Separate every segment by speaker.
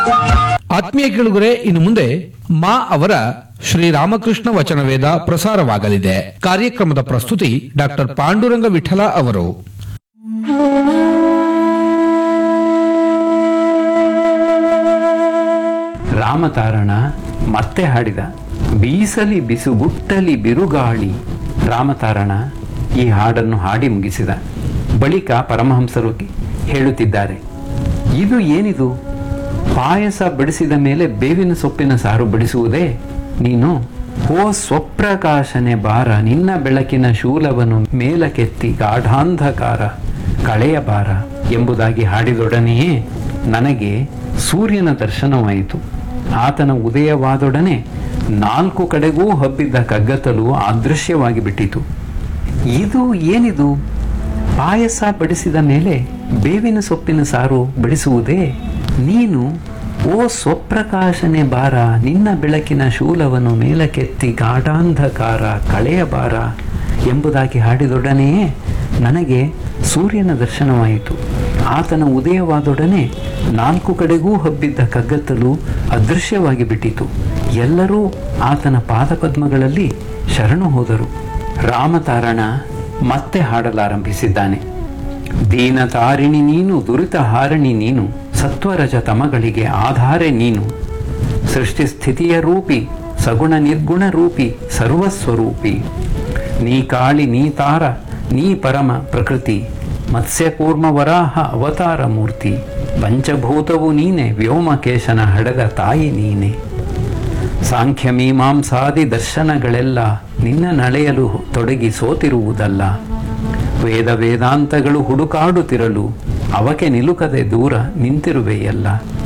Speaker 1: ಆತ್ಮೀಯ ಕೇಳುಗರೆ ಇನ್ನು ಮುಂದೆ ಮಾ ಅವರ ಶ್ರೀರಾಮಕೃಷ್ಣ ವಚನವೇದ ಪ್ರಸಾರವಾಗಲಿದೆ ಕಾರ್ಯಕ್ರಮದ ಪ್ರಸ್ತುತಿ ಡಾಕ್ಟರ್ ಪಾಂಡುರಂಗ ವಿಠಲ ಅವರು
Speaker 2: ರಾಮತಾರಣ ಮತ್ತೆ ಹಾಡಿದ ಬೀಸಲಿ ಬಿಸುಗುಟ್ಟಲಿ ಬಿರುಗಾಳಿ ರಾಮತಾರಣ ಈ ಹಾಡನ್ನು ಹಾಡಿ ಮುಗಿಸಿದ ಬಳಿಕ ಪರಮಹಂಸರು ಹೇಳುತ್ತಿದ್ದಾರೆ ಇದು ಏನಿದು ಪಾಯಸ ಬಡಿಸಿದ ಮೇಲೆ ಬೇವಿನ ಸೊಪ್ಪಿನ ಸಾರು ಬಡಿಸುವುದೇ ನೀನು ಓ ಸ್ವಪ್ರಕಾಶನೆ ಬಾರ ನಿನ್ನ ಬೆಳಕಿನ ಶೂಲವನ್ನು ಮೇಲಕ್ಕೆತ್ತಿ ಗಾಢಾಂಧಕಾರ ಕಳೆಯ ಬಾರ ಎಂಬುದಾಗಿ ಹಾಡಿದೊಡನೆಯೇ ನನಗೆ ಸೂರ್ಯನ ದರ್ಶನವಾಯಿತು ಆತನ ಉದಯವಾದೊಡನೆ ನಾಲ್ಕು ಕಡೆಗೂ ಹಬ್ಬಿದ್ದ ಕಗ್ಗತ್ತಲು ಅದೃಶ್ಯವಾಗಿ ಬಿಟ್ಟಿತು ಇದು ಏನಿದು ಪಾಯಸ ಬಡಿಸಿದ ಮೇಲೆ ಬೇವಿನ ಸೊಪ್ಪಿನ ಸಾರು ಬಡಿಸುವುದೇ ನೀನು ಓ ಸ್ವಪ್ರಕಾಶನೆ ಬಾರ ನಿನ್ನ ಬೆಳಕಿನ ಶೂಲವನ್ನು ಮೇಲಕ್ಕೆತ್ತಿ ಗಾಢಾಂಧಕಾರ ಕಳೆಯ ಬಾರ ಎಂಬುದಾಗಿ ಹಾಡಿದೊಡನೆಯೇ ನನಗೆ ಸೂರ್ಯನ ದರ್ಶನವಾಯಿತು ಆತನ ಉದಯವಾದೊಡನೆ ನಾಲ್ಕು ಕಡೆಗೂ ಹಬ್ಬಿದ್ದ ಕಗ್ಗತ್ತಲು ಅದೃಶ್ಯವಾಗಿ ಬಿಟ್ಟಿತು ಎಲ್ಲರೂ ಆತನ ಪಾದಪದ್ಮಗಳಲ್ಲಿ ಶರಣು ಹೋದರು ರಾಮತಾರಣ ಮತ್ತೆ ಹಾಡಲಾರಂಭಿಸಿದ್ದಾನೆ ದೀನತಾರಿಣಿ ನೀನು ದುರಿತ ಹಾರಣಿ ನೀನು ಸತ್ವರಜ ತಮಗಳಿಗೆ ಆಧಾರೆ ನೀನು ಸೃಷ್ಟಿ ಸ್ಥಿತಿಯ ರೂಪಿ ಸಗುಣ ನಿರ್ಗುಣ ರೂಪಿ ಸರ್ವಸ್ವರೂಪಿ ನೀ ಕಾಳಿ ನೀ ತಾರ ನೀ ಪರಮ ಪ್ರಕೃತಿ ಮತ್ಸ್ಯಕೂರ್ಮ ವರಾಹ ಅವತಾರ ಮೂರ್ತಿ ಪಂಚಭೂತವು ನೀನೆ ವ್ಯೋಮಕೇಶನ ಹಡದ ತಾಯಿ ನೀನೆ ಸಾಂಖ್ಯ ಮೀಮಾಂಸಾದಿ ದರ್ಶನಗಳೆಲ್ಲ ನಿನ್ನ ನಳೆಯಲು ತೊಡಗಿ ಸೋತಿರುವುದಲ್ಲ ವೇದ ವೇದಾಂತಗಳು ಹುಡುಕಾಡುತ್ತಿರಲು ಅವಕ್ಕೆ ನಿಲುಕದೆ ದೂರ ನಿಂತಿರುವೆಯಲ್ಲ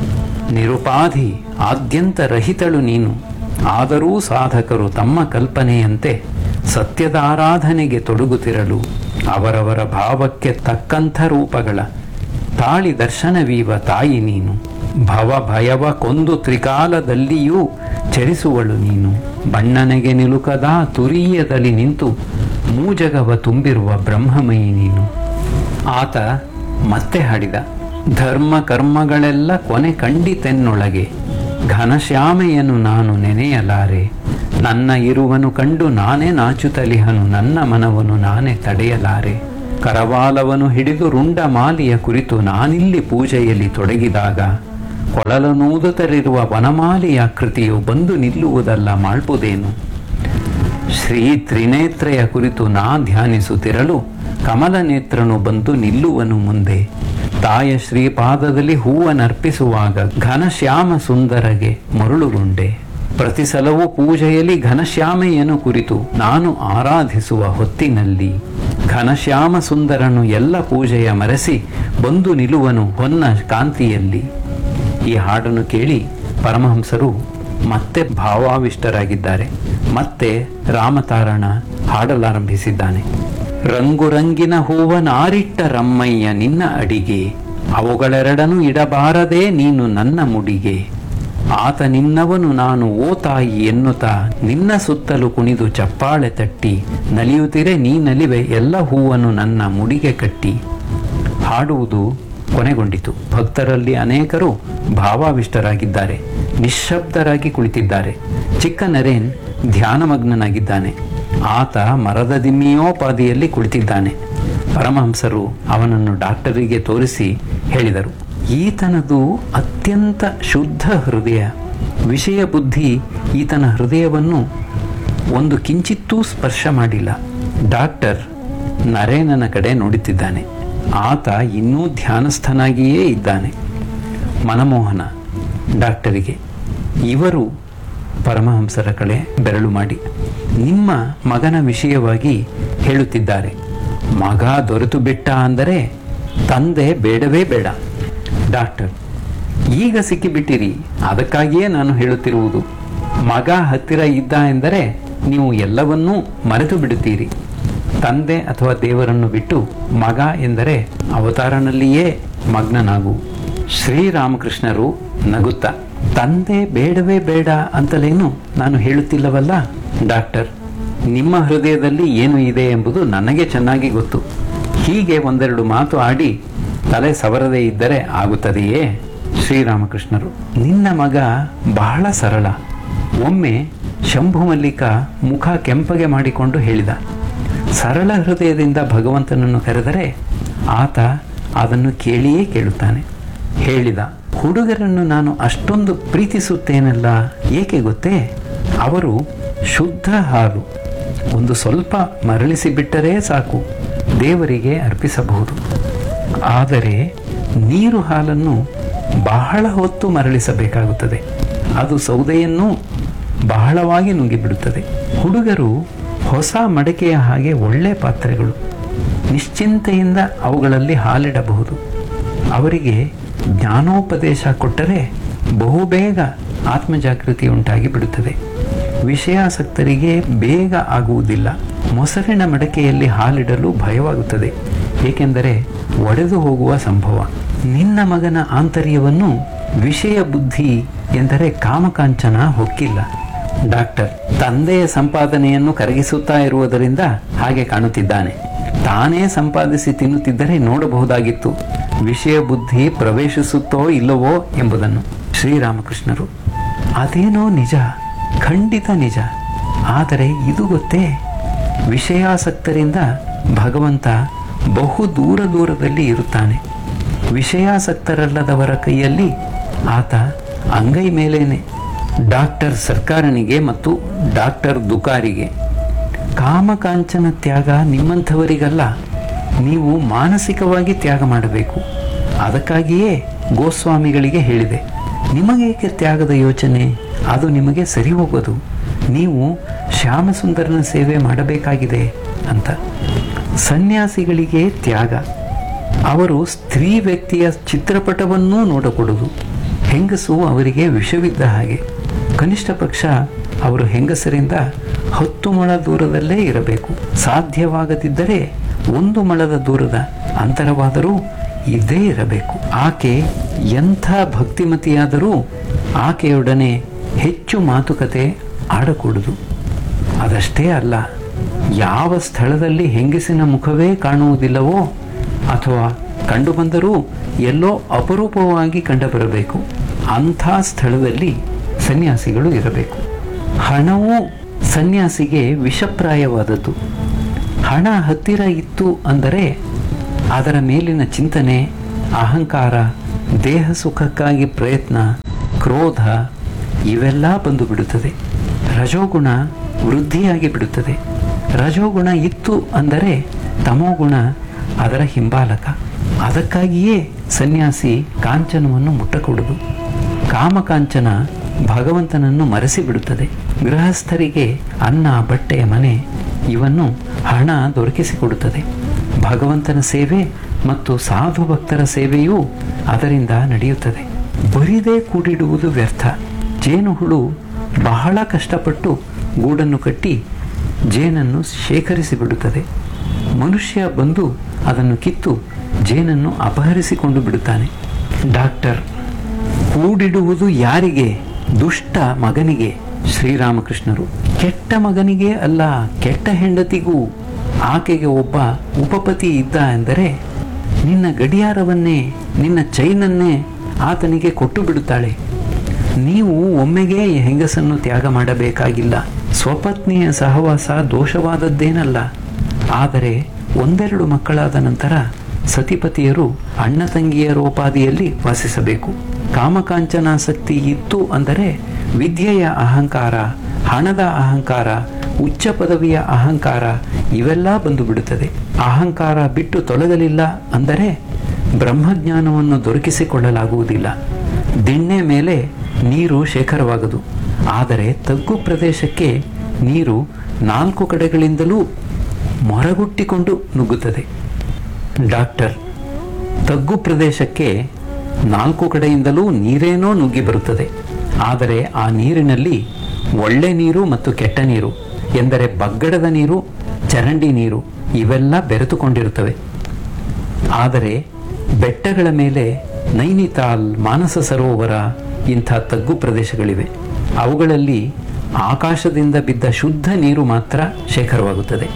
Speaker 2: ನಿರುಪಾಧಿ ಆದ್ಯಂತ ರಹಿತಳು ನೀನು ಆದರೂ ಸಾಧಕರು ತಮ್ಮ ಕಲ್ಪನೆಯಂತೆ ಸತ್ಯದ ಆರಾಧನೆಗೆ ತೊಡಗುತ್ತಿರಲು ಅವರವರ ಭಾವಕ್ಕೆ ತಕ್ಕಂಥ ರೂಪಗಳ ತಾಳಿ ದರ್ಶನವೀವ ತಾಯಿ ನೀನು ಭವ ಭಯವ ಕೊಂದು ತ್ರಿಕಾಲದಲ್ಲಿಯೂ ಚರಿಸುವಳು ನೀನು ಬಣ್ಣನೆಗೆ ನಿಲುಕದ ತುರೀಯದಲ್ಲಿ ನಿಂತು ಮೂಜಗವ ತುಂಬಿರುವ ಬ್ರಹ್ಮಮಯಿ ನೀನು ಆತ ಮತ್ತೆ ಹಾಡಿದ ಧರ್ಮ ಕರ್ಮಗಳೆಲ್ಲ ಕೊನೆ ಕಂಡಿತೆನ್ನೊಳಗೆ ಘನಶ್ಯಾಮೆಯನ್ನು ನಾನು ನೆನೆಯಲಾರೆ ನನ್ನ ಇರುವನು ಕಂಡು ನಾನೇ ನಾಚುತಲಿಹನು ನನ್ನ ಮನವನ್ನು ನಾನೇ ತಡೆಯಲಾರೆ ಕರವಾಲವನ್ನು ಹಿಡಿದು ರುಂಡ ಮಾಲಿಯ ಕುರಿತು ನಾನಿಲ್ಲಿ ಪೂಜೆಯಲ್ಲಿ ತೊಡಗಿದಾಗ ಕೊಳಲನೂದುತ್ತಲಿರುವ ವನಮಾಲಿಯ ಕೃತಿಯು ಬಂದು ನಿಲ್ಲುವುದಲ್ಲ ಮಾಡ್ಬುದೇನು ಶ್ರೀ ತ್ರಿನೇತ್ರೆಯ ಕುರಿತು ನಾ ಧ್ಯಾನಿಸುತ್ತಿರಲು ಕಮಲ ನೇತ್ರನು ಬಂದು ನಿಲ್ಲುವನು ಮುಂದೆ ತಾಯ ಶ್ರೀಪಾದದಲ್ಲಿ ಹೂವನರ್ಪಿಸುವಾಗ ಘನಶ್ಯಾಮ ಸುಂದರಗೆ ಮರುಳುಗೊಂಡೆ ಪ್ರತಿ ಸಲವೂ ಪೂಜೆಯಲ್ಲಿ ಘನಶ್ಯಾಮೆಯನ್ನು ಕುರಿತು ನಾನು ಆರಾಧಿಸುವ ಹೊತ್ತಿನಲ್ಲಿ ಘನಶ್ಯಾಮ ಸುಂದರನು ಎಲ್ಲ ಪೂಜೆಯ ಮರೆಸಿ ಬಂದು ನಿಲ್ಲುವನು ಹೊನ್ನ ಕಾಂತಿಯಲ್ಲಿ ಈ ಹಾಡನ್ನು ಕೇಳಿ ಪರಮಹಂಸರು ಮತ್ತೆ ಭಾವಾವಿಷ್ಟರಾಗಿದ್ದಾರೆ ಮತ್ತೆ ರಾಮತಾರಣ ಹಾಡಲಾರಂಭಿಸಿದ್ದಾನೆ ರಂಗುರಂಗಿನ ಹೂವನಾರಿಟ್ಟ ರಮ್ಮಯ್ಯ ನಿನ್ನ ಅಡಿಗೆ ಅವುಗಳೆರಡನು ಇಡಬಾರದೆ ನೀನು ನನ್ನ ಮುಡಿಗೆ ಆತ ನಿನ್ನವನು ನಾನು ಓ ತಾಯಿ ಎನ್ನುತ್ತಾ ನಿನ್ನ ಸುತ್ತಲೂ ಕುಣಿದು ಚಪ್ಪಾಳೆ ತಟ್ಟಿ ನಲಿಯುತ್ತಿರೆ ನೀ ನಲಿವೆ ಎಲ್ಲ ಹೂವನ್ನು ನನ್ನ ಮುಡಿಗೆ ಕಟ್ಟಿ ಹಾಡುವುದು ಕೊನೆಗೊಂಡಿತು ಭಕ್ತರಲ್ಲಿ ಅನೇಕರು ಭಾವಾವಿಷ್ಟರಾಗಿದ್ದಾರೆ ನಿಶ್ಶಬ್ದರಾಗಿ ಕುಳಿತಿದ್ದಾರೆ ಚಿಕ್ಕ ನರೇನ್ ಧ್ಯಾನಮಗ್ನನಾಗಿದ್ದಾನೆ ಆತ ಮರದ ದಿಮ್ಮಿಯೋಪಾದಿಯಲ್ಲಿ ಕುಳಿತಿದ್ದಾನೆ ಪರಮಹಂಸರು ಅವನನ್ನು ಡಾಕ್ಟರಿಗೆ ತೋರಿಸಿ ಹೇಳಿದರು ಈತನದು ಅತ್ಯಂತ ಶುದ್ಧ ಹೃದಯ ವಿಷಯ ಬುದ್ಧಿ ಈತನ ಹೃದಯವನ್ನು ಒಂದು ಕಿಂಚಿತ್ತೂ ಸ್ಪರ್ಶ ಮಾಡಿಲ್ಲ ಡಾಕ್ಟರ್ ನರೇನನ ಕಡೆ ನೋಡುತ್ತಿದ್ದಾನೆ ಆತ ಇನ್ನೂ ಧ್ಯಾನಸ್ಥನಾಗಿಯೇ ಇದ್ದಾನೆ ಮನಮೋಹನ ಡಾಕ್ಟರಿಗೆ ಇವರು ಪರಮಹಂಸರ ಕಡೆ ಬೆರಳು ಮಾಡಿ ನಿಮ್ಮ ಮಗನ ವಿಷಯವಾಗಿ ಹೇಳುತ್ತಿದ್ದಾರೆ ಮಗ ದೊರೆತು ಬಿಟ್ಟ ಅಂದರೆ ತಂದೆ ಬೇಡವೇ ಬೇಡ ಡಾಕ್ಟರ್ ಈಗ ಸಿಕ್ಕಿಬಿಟ್ಟಿರಿ ಅದಕ್ಕಾಗಿಯೇ ನಾನು ಹೇಳುತ್ತಿರುವುದು ಮಗ ಹತ್ತಿರ ಇದ್ದ ಎಂದರೆ ನೀವು ಎಲ್ಲವನ್ನೂ ಮರೆತು ಬಿಡುತ್ತೀರಿ ತಂದೆ ಅಥವಾ ದೇವರನ್ನು ಬಿಟ್ಟು ಮಗ ಎಂದರೆ ಅವತಾರನಲ್ಲಿಯೇ ಮಗ್ನನಾಗು ಶ್ರೀರಾಮಕೃಷ್ಣರು ನಗುತ್ತಾ ತಂದೆ ಬೇಡವೇ ಬೇಡ ಅಂತಲೇನು ನಾನು ಹೇಳುತ್ತಿಲ್ಲವಲ್ಲ ಡಾಕ್ಟರ್ ನಿಮ್ಮ ಹೃದಯದಲ್ಲಿ ಏನು ಇದೆ ಎಂಬುದು ನನಗೆ ಚೆನ್ನಾಗಿ ಗೊತ್ತು ಹೀಗೆ ಒಂದೆರಡು ಮಾತು ಆಡಿ ತಲೆ ಸವರದೇ ಇದ್ದರೆ ಆಗುತ್ತದೆಯೇ ಶ್ರೀರಾಮಕೃಷ್ಣರು ನಿನ್ನ ಮಗ ಬಹಳ ಸರಳ ಒಮ್ಮೆ ಶಂಭು ಮಲ್ಲಿಕ ಮುಖ ಕೆಂಪಗೆ ಮಾಡಿಕೊಂಡು ಹೇಳಿದ ಸರಳ ಹೃದಯದಿಂದ ಭಗವಂತನನ್ನು ಕರೆದರೆ ಆತ ಅದನ್ನು ಕೇಳಿಯೇ ಕೇಳುತ್ತಾನೆ ಹೇಳಿದ ಹುಡುಗರನ್ನು ನಾನು ಅಷ್ಟೊಂದು ಪ್ರೀತಿಸುತ್ತೇನಲ್ಲ ಏಕೆ ಗೊತ್ತೇ ಅವರು ಶುದ್ಧ ಹಾಲು ಒಂದು ಸ್ವಲ್ಪ ಮರಳಿಸಿ ಬಿಟ್ಟರೆ ಸಾಕು ದೇವರಿಗೆ ಅರ್ಪಿಸಬಹುದು ಆದರೆ ನೀರು ಹಾಲನ್ನು ಬಹಳ ಹೊತ್ತು ಮರಳಿಸಬೇಕಾಗುತ್ತದೆ ಅದು ಸೌದೆಯನ್ನು ಬಹಳವಾಗಿ ನುಂಗಿಬಿಡುತ್ತದೆ ಹುಡುಗರು ಹೊಸ ಮಡಕೆಯ ಹಾಗೆ ಒಳ್ಳೆ ಪಾತ್ರೆಗಳು ನಿಶ್ಚಿಂತೆಯಿಂದ ಅವುಗಳಲ್ಲಿ ಹಾಲಿಡಬಹುದು ಅವರಿಗೆ ಜ್ಞಾನೋಪದೇಶ ಕೊಟ್ಟರೆ ಬಹುಬೇಗ ಆತ್ಮಜಾಗೃತಿ ಉಂಟಾಗಿ ಬಿಡುತ್ತದೆ ವಿಷಯಾಸಕ್ತರಿಗೆ ಬೇಗ ಆಗುವುದಿಲ್ಲ ಮೊಸರಿನ ಮಡಕೆಯಲ್ಲಿ ಹಾಲಿಡಲು ಭಯವಾಗುತ್ತದೆ ಏಕೆಂದರೆ ಒಡೆದು ಹೋಗುವ ಸಂಭವ ನಿನ್ನ ಮಗನ ಆಂತರ್ಯವನ್ನು ವಿಷಯ ಬುದ್ಧಿ ಎಂದರೆ ಕಾಮಕಾಂಚನ ಹೊಕ್ಕಿಲ್ಲ ಡಾಕ್ಟರ್ ತಂದೆಯ ಸಂಪಾದನೆಯನ್ನು ಕರಗಿಸುತ್ತಾ ಇರುವುದರಿಂದ ಹಾಗೆ ಕಾಣುತ್ತಿದ್ದಾನೆ ತಾನೇ ಸಂಪಾದಿಸಿ ತಿನ್ನುತ್ತಿದ್ದರೆ ನೋಡಬಹುದಾಗಿತ್ತು ವಿಷಯ ಬುದ್ಧಿ ಪ್ರವೇಶಿಸುತ್ತೋ ಇಲ್ಲವೋ ಎಂಬುದನ್ನು ಶ್ರೀರಾಮಕೃಷ್ಣರು ಅದೇನೋ ನಿಜ ಖಂಡಿತ ನಿಜ ಆದರೆ ಇದು ಗೊತ್ತೇ ವಿಷಯಾಸಕ್ತರಿಂದ ಭಗವಂತ ಬಹು ದೂರ ದೂರದಲ್ಲಿ ಇರುತ್ತಾನೆ ವಿಷಯಾಸಕ್ತರಲ್ಲದವರ ಕೈಯಲ್ಲಿ ಆತ ಅಂಗೈ ಮೇಲೇನೆ ಡಾಕ್ಟರ್ ಸರ್ಕಾರನಿಗೆ ಮತ್ತು ಡಾಕ್ಟರ್ ದುಕಾರಿಗೆ ಕಾಮಕಾಂಚನ ತ್ಯಾಗ ನಿಮ್ಮಂಥವರಿಗಲ್ಲ ನೀವು ಮಾನಸಿಕವಾಗಿ ತ್ಯಾಗ ಮಾಡಬೇಕು ಅದಕ್ಕಾಗಿಯೇ ಗೋಸ್ವಾಮಿಗಳಿಗೆ ಹೇಳಿದೆ ನಿಮಗೇಕೆ ತ್ಯಾಗದ ಯೋಚನೆ ಅದು ನಿಮಗೆ ಸರಿ ಹೋಗೋದು ನೀವು ಶ್ಯಾಮಸುಂದರನ ಸೇವೆ ಮಾಡಬೇಕಾಗಿದೆ ಅಂತ ಸನ್ಯಾಸಿಗಳಿಗೆ ತ್ಯಾಗ ಅವರು ಸ್ತ್ರೀ ವ್ಯಕ್ತಿಯ ಚಿತ್ರಪಟವನ್ನೂ ನೋಡಕೊಡುವುದು ಹೆಂಗಸು ಅವರಿಗೆ ವಿಷವಿದ್ದ ಹಾಗೆ ಕನಿಷ್ಠ ಪಕ್ಷ ಅವರು ಹೆಂಗಸರಿಂದ ಹತ್ತು ಮೊಳ ದೂರದಲ್ಲೇ ಇರಬೇಕು ಸಾಧ್ಯವಾಗದಿದ್ದರೆ ಒಂದು ಮೊಳದ ದೂರದ ಅಂತರವಾದರೂ ಇದ್ದೇ ಇರಬೇಕು ಆಕೆ ಎಂಥ ಭಕ್ತಿಮತಿಯಾದರೂ ಆಕೆಯೊಡನೆ ಹೆಚ್ಚು ಮಾತುಕತೆ ಆಡಕೂಡದು ಅದಷ್ಟೇ ಅಲ್ಲ ಯಾವ ಸ್ಥಳದಲ್ಲಿ ಹೆಂಗಸಿನ ಮುಖವೇ ಕಾಣುವುದಿಲ್ಲವೋ ಅಥವಾ ಕಂಡುಬಂದರೂ ಎಲ್ಲೋ ಅಪರೂಪವಾಗಿ ಕಂಡುಬರಬೇಕು ಅಂಥ ಸ್ಥಳದಲ್ಲಿ ಸನ್ಯಾಸಿಗಳು ಇರಬೇಕು ಹಣವು ಸನ್ಯಾಸಿಗೆ ವಿಷಪ್ರಾಯವಾದದ್ದು ಹಣ ಹತ್ತಿರ ಇತ್ತು ಅಂದರೆ ಅದರ ಮೇಲಿನ ಚಿಂತನೆ ಅಹಂಕಾರ ದೇಹ ಸುಖಕ್ಕಾಗಿ ಪ್ರಯತ್ನ ಕ್ರೋಧ ಇವೆಲ್ಲ ಬಂದು ಬಿಡುತ್ತದೆ ರಜೋಗುಣ ವೃದ್ಧಿಯಾಗಿ ಬಿಡುತ್ತದೆ ರಜೋಗುಣ ಇತ್ತು ಅಂದರೆ ತಮೋಗುಣ ಅದರ ಹಿಂಬಾಲಕ ಅದಕ್ಕಾಗಿಯೇ ಸನ್ಯಾಸಿ ಕಾಂಚನವನ್ನು ಮುಟ್ಟಕೊಡುದು ಕಾಮಕಾಂಚನ ಭಗವಂತನನ್ನು ಮರೆಸಿ ಬಿಡುತ್ತದೆ ಗೃಹಸ್ಥರಿಗೆ ಅನ್ನ ಬಟ್ಟೆ ಮನೆ ಇವನ್ನು ಹಣ ದೊರಕಿಸಿಕೊಡುತ್ತದೆ ಭಗವಂತನ ಸೇವೆ ಮತ್ತು ಸಾಧು ಭಕ್ತರ ಸೇವೆಯೂ ಅದರಿಂದ ನಡೆಯುತ್ತದೆ ಬರಿದೇ ಕೂಡಿಡುವುದು ವ್ಯರ್ಥ ಜೇನುಹುಳು ಬಹಳ ಕಷ್ಟಪಟ್ಟು ಗೂಡನ್ನು ಕಟ್ಟಿ ಜೇನನ್ನು ಶೇಖರಿಸಿ ಬಿಡುತ್ತದೆ ಮನುಷ್ಯ ಬಂದು ಅದನ್ನು ಕಿತ್ತು ಜೇನನ್ನು ಅಪಹರಿಸಿಕೊಂಡು ಬಿಡುತ್ತಾನೆ ಡಾಕ್ಟರ್ ಕೂಡಿಡುವುದು ಯಾರಿಗೆ ದುಷ್ಟ ಮಗನಿಗೆ ಶ್ರೀರಾಮಕೃಷ್ಣರು ಕೆಟ್ಟ ಮಗನಿಗೆ ಅಲ್ಲ ಕೆಟ್ಟ ಹೆಂಡತಿಗೂ ಆಕೆಗೆ ಒಬ್ಬ ಉಪಪತಿ ಇದ್ದ ಎಂದರೆ ನಿನ್ನ ಗಡಿಯಾರವನ್ನೇ ನಿನ್ನ ಚೈನನ್ನೇ ಆತನಿಗೆ ಕೊಟ್ಟು ಬಿಡುತ್ತಾಳೆ ನೀವು ಒಮ್ಮೆಗೆ ಹೆಂಗಸನ್ನು ತ್ಯಾಗ ಮಾಡಬೇಕಾಗಿಲ್ಲ ಸ್ವಪತ್ನಿಯ ಸಹವಾಸ ದೋಷವಾದದ್ದೇನಲ್ಲ ಆದರೆ ಒಂದೆರಡು ಮಕ್ಕಳಾದ ನಂತರ ಸತಿಪತಿಯರು ಅಣ್ಣ ತಂಗಿಯರೋಪಾದಿಯಲ್ಲಿ ವಾಸಿಸಬೇಕು ಕಾಮಕಾಂಚನಾಸಕ್ತಿ ಇತ್ತು ಅಂದರೆ ವಿದ್ಯೆಯ ಅಹಂಕಾರ ಹಣದ ಅಹಂಕಾರ ಉಚ್ಚ ಪದವಿಯ ಅಹಂಕಾರ ಇವೆಲ್ಲ ಬಂದು ಬಿಡುತ್ತದೆ ಅಹಂಕಾರ ಬಿಟ್ಟು ತೊಲಗಲಿಲ್ಲ ಅಂದರೆ ಬ್ರಹ್ಮಜ್ಞಾನವನ್ನು ದೊರಕಿಸಿಕೊಳ್ಳಲಾಗುವುದಿಲ್ಲ ದಿಣ್ಣೆ ಮೇಲೆ ನೀರು ಶೇಖರವಾಗದು ಆದರೆ ತಗ್ಗು ಪ್ರದೇಶಕ್ಕೆ ನೀರು ನಾಲ್ಕು ಕಡೆಗಳಿಂದಲೂ ಮೊರಗುಟ್ಟಿಕೊಂಡು ನುಗ್ಗುತ್ತದೆ ಡಾಕ್ಟರ್ ತಗ್ಗು ಪ್ರದೇಶಕ್ಕೆ ನಾಲ್ಕು ಕಡೆಯಿಂದಲೂ ನೀರೇನೋ ನುಗ್ಗಿ ಬರುತ್ತದೆ ಆದರೆ ಆ ನೀರಿನಲ್ಲಿ ಒಳ್ಳೆ ನೀರು ಮತ್ತು ಕೆಟ್ಟ ನೀರು ಎಂದರೆ ಬಗ್ಗಡದ ನೀರು ಚರಂಡಿ ನೀರು ಇವೆಲ್ಲ ಬೆರೆತುಕೊಂಡಿರುತ್ತವೆ ಆದರೆ ಬೆಟ್ಟಗಳ ಮೇಲೆ ನೈನಿತಾಲ್ ಮಾನಸ ಸರೋವರ ಇಂಥ ತಗ್ಗು ಪ್ರದೇಶಗಳಿವೆ ಅವುಗಳಲ್ಲಿ ಆಕಾಶದಿಂದ ಬಿದ್ದ ಶುದ್ಧ ನೀರು ಮಾತ್ರ ಶೇಖರವಾಗುತ್ತದೆ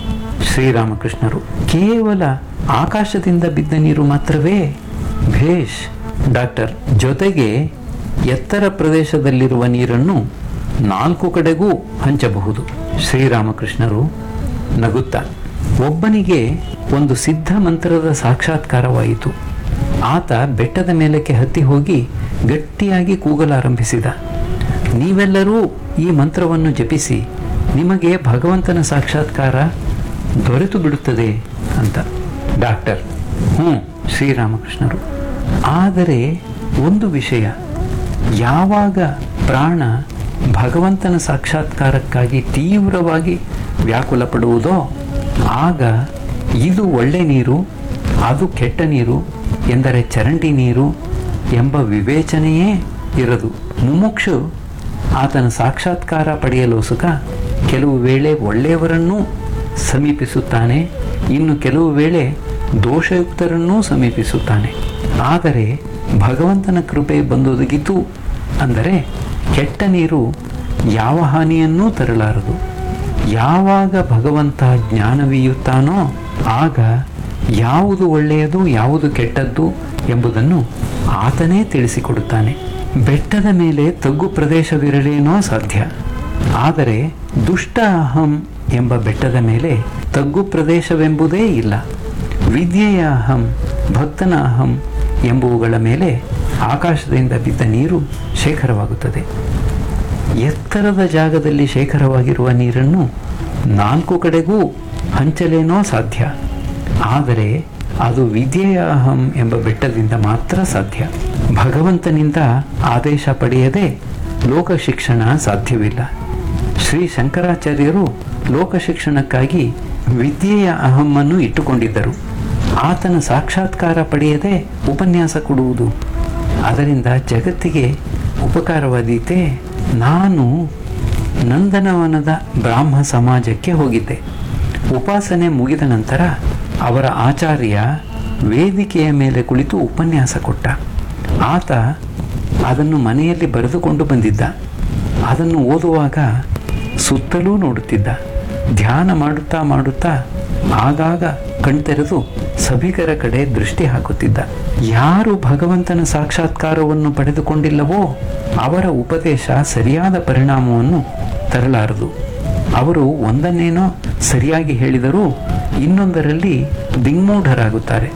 Speaker 2: ಶ್ರೀರಾಮಕೃಷ್ಣರು ಕೇವಲ ಆಕಾಶದಿಂದ ಬಿದ್ದ ನೀರು ಮಾತ್ರವೇ ಭೇಷ್ ಡಾಕ್ಟರ್ ಜೊತೆಗೆ ಎತ್ತರ ಪ್ರದೇಶದಲ್ಲಿರುವ ನೀರನ್ನು ನಾಲ್ಕು ಕಡೆಗೂ ಹಂಚಬಹುದು ಶ್ರೀರಾಮಕೃಷ್ಣರು ನಗುತ್ತಾ ಒಬ್ಬನಿಗೆ ಒಂದು ಸಿದ್ಧ ಮಂತ್ರದ ಸಾಕ್ಷಾತ್ಕಾರವಾಯಿತು ಆತ ಬೆಟ್ಟದ ಮೇಲಕ್ಕೆ ಹತ್ತಿ ಹೋಗಿ ಗಟ್ಟಿಯಾಗಿ ಕೂಗಲಾರಂಭಿಸಿದ ನೀವೆಲ್ಲರೂ ಈ ಮಂತ್ರವನ್ನು ಜಪಿಸಿ ನಿಮಗೆ ಭಗವಂತನ ಸಾಕ್ಷಾತ್ಕಾರ ದೊರೆತು ಬಿಡುತ್ತದೆ ಅಂತ ಡಾಕ್ಟರ್ ಹ್ಞೂ ಶ್ರೀರಾಮಕೃಷ್ಣರು ಆದರೆ ಒಂದು ವಿಷಯ ಯಾವಾಗ ಪ್ರಾಣ ಭಗವಂತನ ಸಾಕ್ಷಾತ್ಕಾರಕ್ಕಾಗಿ ತೀವ್ರವಾಗಿ ವ್ಯಾಕುಲ ಪಡುವುದೋ ಆಗ ಇದು ಒಳ್ಳೆ ನೀರು ಅದು ಕೆಟ್ಟ ನೀರು ಎಂದರೆ ಚರಂಡಿ ನೀರು ಎಂಬ ವಿವೇಚನೆಯೇ ಇರದು ಮುಮುಕ್ಷು ಆತನ ಸಾಕ್ಷಾತ್ಕಾರ ಪಡೆಯಲು ಸುಖ ಕೆಲವು ವೇಳೆ ಒಳ್ಳೆಯವರನ್ನೂ ಸಮೀಪಿಸುತ್ತಾನೆ ಇನ್ನು ಕೆಲವು ವೇಳೆ ದೋಷಯುಕ್ತರನ್ನೂ ಸಮೀಪಿಸುತ್ತಾನೆ ಆದರೆ ಭಗವಂತನ ಕೃಪೆ ಬಂದೊದಗಿತು ಅಂದರೆ ಕೆಟ್ಟ ನೀರು ಯಾವ ಹಾನಿಯನ್ನೂ ತರಲಾರದು ಯಾವಾಗ ಭಗವಂತ ಜ್ಞಾನವೀಯುತ್ತಾನೋ ಆಗ ಯಾವುದು ಒಳ್ಳೆಯದು ಯಾವುದು ಕೆಟ್ಟದ್ದು ಎಂಬುದನ್ನು ಆತನೇ ತಿಳಿಸಿಕೊಡುತ್ತಾನೆ ಬೆಟ್ಟದ ಮೇಲೆ ತಗ್ಗು ಪ್ರದೇಶವಿರಲೇನೋ ಸಾಧ್ಯ ಆದರೆ ದುಷ್ಟ ಅಹಂ ಎಂಬ ಬೆಟ್ಟದ ಮೇಲೆ ತಗ್ಗು ಪ್ರದೇಶವೆಂಬುದೇ ಇಲ್ಲ ವಿದ್ಯೆಯ ಅಹಂ ಭಕ್ತನ ಅಹಂ ಎಂಬುವುಗಳ ಮೇಲೆ ಆಕಾಶದಿಂದ ಬಿದ್ದ ನೀರು ಶೇಖರವಾಗುತ್ತದೆ ಎತ್ತರದ ಜಾಗದಲ್ಲಿ ಶೇಖರವಾಗಿರುವ ನೀರನ್ನು ನಾಲ್ಕು ಕಡೆಗೂ ಹಂಚಲೇನೋ ಸಾಧ್ಯ ಆದರೆ ಅದು ವಿದ್ಯೆಯ ಅಹಂ ಎಂಬ ಬೆಟ್ಟದಿಂದ ಮಾತ್ರ ಸಾಧ್ಯ ಭಗವಂತನಿಂದ ಆದೇಶ ಪಡೆಯದೆ ಲೋಕ ಶಿಕ್ಷಣ ಸಾಧ್ಯವಿಲ್ಲ ಶ್ರೀ ಶಂಕರಾಚಾರ್ಯರು ಲೋಕ ಶಿಕ್ಷಣಕ್ಕಾಗಿ ವಿದ್ಯೆಯ ಅಹಮ್ಮನ್ನು ಇಟ್ಟುಕೊಂಡಿದ್ದರು ಆತನ ಸಾಕ್ಷಾತ್ಕಾರ ಪಡೆಯದೆ ಉಪನ್ಯಾಸ ಕೊಡುವುದು ಅದರಿಂದ ಜಗತ್ತಿಗೆ ಉಪಕಾರವಾದೀತೆ ನಾನು ನಂದನವನದ ಬ್ರಾಹ್ಮ ಸಮಾಜಕ್ಕೆ ಹೋಗಿದ್ದೆ ಉಪಾಸನೆ ಮುಗಿದ ನಂತರ ಅವರ ಆಚಾರ್ಯ ವೇದಿಕೆಯ ಮೇಲೆ ಕುಳಿತು ಉಪನ್ಯಾಸ ಕೊಟ್ಟ ಆತ ಅದನ್ನು ಮನೆಯಲ್ಲಿ ಬರೆದುಕೊಂಡು ಬಂದಿದ್ದ ಅದನ್ನು ಓದುವಾಗ ಸುತ್ತಲೂ ನೋಡುತ್ತಿದ್ದ ಧ್ಯಾನ ಮಾಡುತ್ತಾ ಮಾಡುತ್ತಾ ಆಗಾಗ ಕಣ್ತೆರೆದು ಸಭಿಕರ ಕಡೆ ದೃಷ್ಟಿ ಹಾಕುತ್ತಿದ್ದ ಯಾರು ಭಗವಂತನ ಸಾಕ್ಷಾತ್ಕಾರವನ್ನು ಪಡೆದುಕೊಂಡಿಲ್ಲವೋ ಅವರ ಉಪದೇಶ ಸರಿಯಾದ ಪರಿಣಾಮವನ್ನು ತರಲಾರದು ಅವರು ಒಂದನ್ನೇನೋ ಸರಿಯಾಗಿ ಹೇಳಿದರೂ ಇನ್ನೊಂದರಲ್ಲಿ ದಿಗ್ಮೂಢರಾಗುತ್ತಾರೆ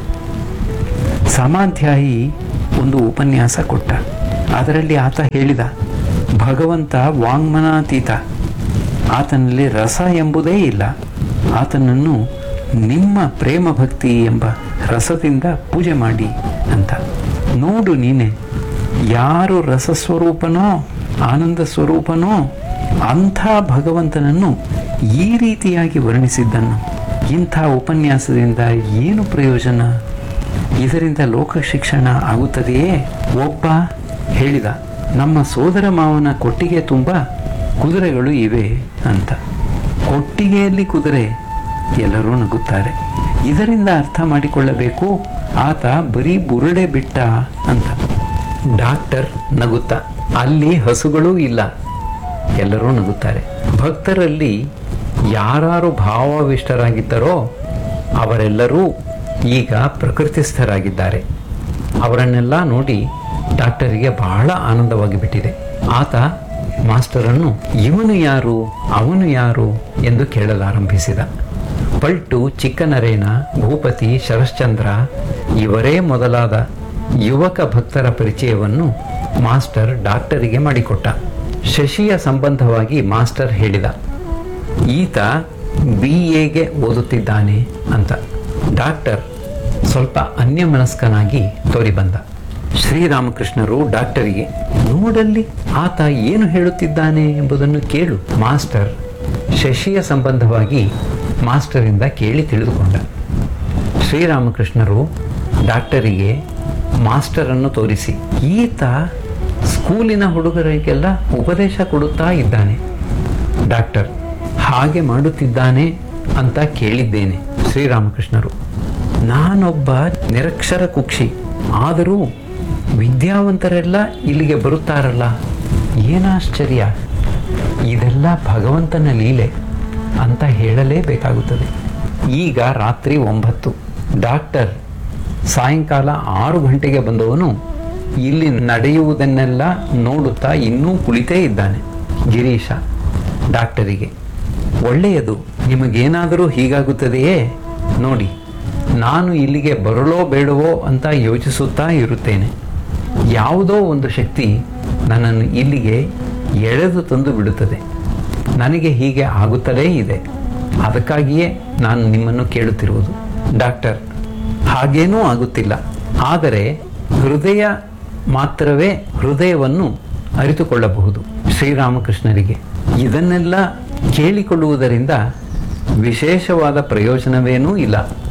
Speaker 2: ಸಮಾಧ್ಯಾಯಿ ಒಂದು ಉಪನ್ಯಾಸ ಕೊಟ್ಟ ಅದರಲ್ಲಿ ಆತ ಹೇಳಿದ ಭಗವಂತ ವಾಂಗ್ಮನಾತೀತ ಆತನಲ್ಲಿ ರಸ ಎಂಬುದೇ ಇಲ್ಲ ಆತನನ್ನು ನಿಮ್ಮ ಪ್ರೇಮ ಭಕ್ತಿ ಎಂಬ ರಸದಿಂದ ಪೂಜೆ ಮಾಡಿ ಅಂತ ನೋಡು ನೀನೆ ಯಾರು ರಸಸ್ವರೂಪನೋ ಆನಂದ ಸ್ವರೂಪನೋ ಅಂಥ ಭಗವಂತನನ್ನು ಈ ರೀತಿಯಾಗಿ ವರ್ಣಿಸಿದ್ದನ್ನು ಇಂಥ ಉಪನ್ಯಾಸದಿಂದ ಏನು ಪ್ರಯೋಜನ ಇದರಿಂದ ಲೋಕ ಶಿಕ್ಷಣ ಆಗುತ್ತದೆಯೇ ಒಬ್ಬ ಹೇಳಿದ ನಮ್ಮ ಸೋದರ ಮಾವನ ಕೊಟ್ಟಿಗೆ ತುಂಬ ಕುದುರೆಗಳು ಇವೆ ಅಂತ ಕೊಟ್ಟಿಗೆಯಲ್ಲಿ ಕುದುರೆ ಎಲ್ಲರೂ ನಗುತ್ತಾರೆ ಇದರಿಂದ ಅರ್ಥ ಮಾಡಿಕೊಳ್ಳಬೇಕು ಆತ ಬರೀ ಬುರುಡೆ ಬಿಟ್ಟ ಅಂತ ಡಾಕ್ಟರ್ ನಗುತ್ತಾ ಅಲ್ಲಿ ಹಸುಗಳೂ ಇಲ್ಲ ಎಲ್ಲರೂ ನಗುತ್ತಾರೆ ಭಕ್ತರಲ್ಲಿ ಯಾರು ಭಾವಾವಿಷ್ಟರಾಗಿದ್ದರೋ ಅವರೆಲ್ಲರೂ ಈಗ ಪ್ರಕೃತಿಸ್ಥರಾಗಿದ್ದಾರೆ ಅವರನ್ನೆಲ್ಲ ನೋಡಿ ಡಾಕ್ಟರಿಗೆ ಬಹಳ ಆನಂದವಾಗಿ ಬಿಟ್ಟಿದೆ ಆತ ಮಾಸ್ಟರನ್ನು ಇವನು ಯಾರು ಅವನು ಯಾರು ಎಂದು ಕೇಳಲಾರಂಭಿಸಿದ ಪಲ್ಟು ಚಿಕ್ಕನರೇನ ಭೂಪತಿ ಶರಶ್ಚಂದ್ರ ಇವರೇ ಮೊದಲಾದ ಯುವಕ ಭಕ್ತರ ಪರಿಚಯವನ್ನು ಮಾಸ್ಟರ್ ಡಾಕ್ಟರಿಗೆ ಮಾಡಿಕೊಟ್ಟ ಶಶಿಯ ಸಂಬಂಧವಾಗಿ ಮಾಸ್ಟರ್ ಹೇಳಿದ ಈತ ಬಿ ಎಗೆ ಓದುತ್ತಿದ್ದಾನೆ ಅಂತ ಡಾಕ್ಟರ್ ಸ್ವಲ್ಪ ಅನ್ಯಮನಸ್ಕನಾಗಿ ತೋರಿಬಂದ ಶ್ರೀರಾಮಕೃಷ್ಣರು ಡಾಕ್ಟರಿಗೆ ನೋಡಲ್ಲಿ ಆತ ಏನು ಹೇಳುತ್ತಿದ್ದಾನೆ ಎಂಬುದನ್ನು ಕೇಳು ಮಾಸ್ಟರ್ ಶಶಿಯ ಸಂಬಂಧವಾಗಿ ಮಾಸ್ಟರಿಂದ ಕೇಳಿ ತಿಳಿದುಕೊಂಡ ಶ್ರೀರಾಮಕೃಷ್ಣರು ಡಾಕ್ಟರಿಗೆ ಮಾಸ್ಟರನ್ನು ತೋರಿಸಿ ಈತ ಸ್ಕೂಲಿನ ಹುಡುಗರಿಗೆಲ್ಲ ಉಪದೇಶ ಕೊಡುತ್ತಾ ಇದ್ದಾನೆ ಡಾಕ್ಟರ್ ಹಾಗೆ ಮಾಡುತ್ತಿದ್ದಾನೆ ಅಂತ ಕೇಳಿದ್ದೇನೆ ಶ್ರೀರಾಮಕೃಷ್ಣರು ನಾನೊಬ್ಬ ನಿರಕ್ಷರ ಕುಕ್ಷಿ ಆದರೂ ವಿದ್ಯಾವಂತರೆಲ್ಲ ಇಲ್ಲಿಗೆ ಬರುತ್ತಾರಲ್ಲ ಏನಾಶ್ಚರ್ಯ ಇದೆಲ್ಲ ಭಗವಂತನ ಲೀಲೆ ಅಂತ ಹೇಳಲೇಬೇಕಾಗುತ್ತದೆ ಈಗ ರಾತ್ರಿ ಒಂಬತ್ತು ಡಾಕ್ಟರ್ ಸಾಯಂಕಾಲ ಆರು ಗಂಟೆಗೆ ಬಂದವನು ಇಲ್ಲಿ ನಡೆಯುವುದನ್ನೆಲ್ಲ ನೋಡುತ್ತಾ ಇನ್ನೂ ಕುಳಿತೇ ಇದ್ದಾನೆ ಗಿರೀಶ ಡಾಕ್ಟರಿಗೆ ಒಳ್ಳೆಯದು ನಿಮಗೇನಾದರೂ ಹೀಗಾಗುತ್ತದೆಯೇ ನೋಡಿ ನಾನು ಇಲ್ಲಿಗೆ ಬರಲೋ ಬೇಡವೋ ಅಂತ ಯೋಚಿಸುತ್ತಾ ಇರುತ್ತೇನೆ ಯಾವುದೋ ಒಂದು ಶಕ್ತಿ ನನ್ನನ್ನು ಇಲ್ಲಿಗೆ ಎಳೆದು ತಂದು ಬಿಡುತ್ತದೆ ನನಗೆ ಹೀಗೆ ಆಗುತ್ತಲೇ ಇದೆ ಅದಕ್ಕಾಗಿಯೇ ನಾನು ನಿಮ್ಮನ್ನು ಕೇಳುತ್ತಿರುವುದು ಡಾಕ್ಟರ್ ಹಾಗೇನೂ ಆಗುತ್ತಿಲ್ಲ ಆದರೆ ಹೃದಯ ಮಾತ್ರವೇ ಹೃದಯವನ್ನು ಅರಿತುಕೊಳ್ಳಬಹುದು ಶ್ರೀರಾಮಕೃಷ್ಣರಿಗೆ ಇದನ್ನೆಲ್ಲ ಕೇಳಿಕೊಳ್ಳುವುದರಿಂದ ವಿಶೇಷವಾದ ಪ್ರಯೋಜನವೇನೂ ಇಲ್ಲ